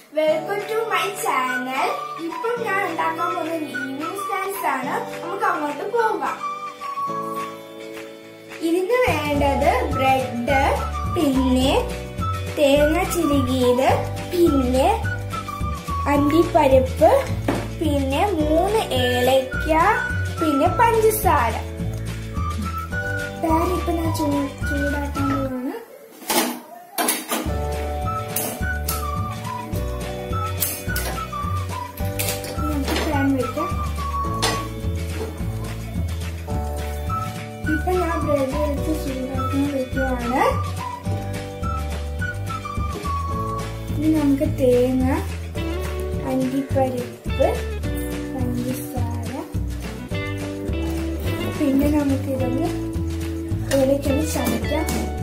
welcome to my channel ഇപ്പം ഞാൻ ഉണ്ടാക്കാൻ പോകുന്ന ഈവനിങ് സ്നാക്സ് ആണ് നമുക്ക് അങ്ങോട്ട് പോകാം ഇതിന് വേണ്ടത് ബ്രെഡ് പിന്നെ തേങ്ങ ചിരുകിയത് പിന്നെ അണ്ടിപ്പരിപ്പ് പിന്നെ മൂന്ന് ഏലയ്ക്ക പിന്നെ പഞ്ചസാര പാൻ ഇപ്പൊ ഞാൻ ചൂ ചൂടാക്കാൻ പോവാണ് നമുക്ക് പാൻ വെക്കാം ഇപ്പൊ ഞാൻ ബ്രെഡ് എടുത്ത് ചൂടാക്കാൻ വെക്കുവാണ് ഇനി നമുക്ക് തേങ്ങ അണ്ടിപ്പരിപ്പ് പഞ്ചസാര പിന്നെ നമുക്ക് ഇതൊന്ന് ഇലയ്ക്കൊന്ന് ചതയ്ക്കാം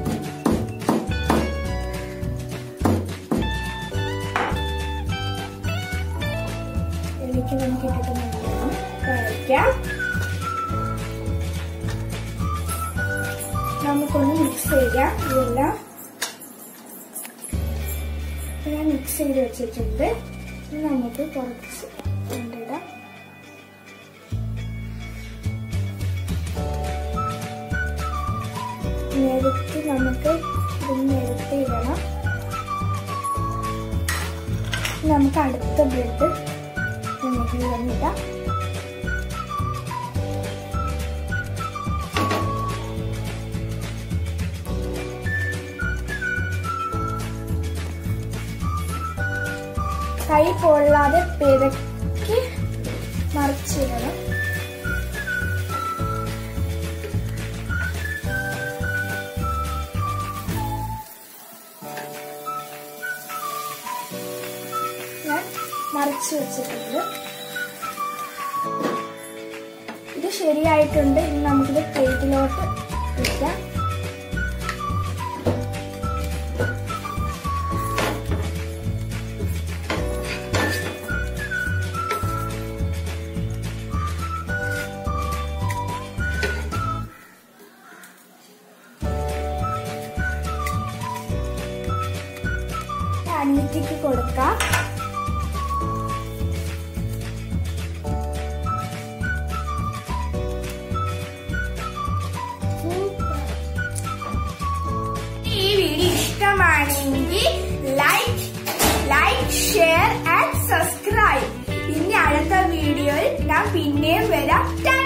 ഇലയ്ക്ക് നമുക്ക് ഇട്ടിട്ട് നല്ലോണം കഴിക്കാം നമുക്കൊന്ന് മിക്സ് ചെയ്യാം ഇതെല്ലാം ഞാൻ മിക്സ് ചെയ്ത് വെച്ചിട്ടുണ്ട് ഇനി നമുക്ക് കുറച്ച് കൊണ്ടിടാം നിരത്തി നമുക്ക് ഇത് നിരത്തി ഇടണം നമുക്ക് അടുത്ത ബ്രെഡ് നമുക്ക് വന്നിടാം കൈ പൊള്ളാതെ പിറക്കി മറിച്ചിടണം ഞാൻ മറിച്ച് വെച്ചിട്ടുണ്ട് ഇത് ശരിയായിട്ടുണ്ട് ഇനി നമുക്കിത് പ്ലേറ്റിലോട്ട് വെക്കാം അനിയത്തിക്ക് കൊടുക്കാം ഈ വീഡിയോ ഇഷ്ടമാണെങ്കിൽ like like share and subscribe ഇനി അടുത്ത വീഡിയോയിൽ ഞാൻ പിന്നെയും വരാം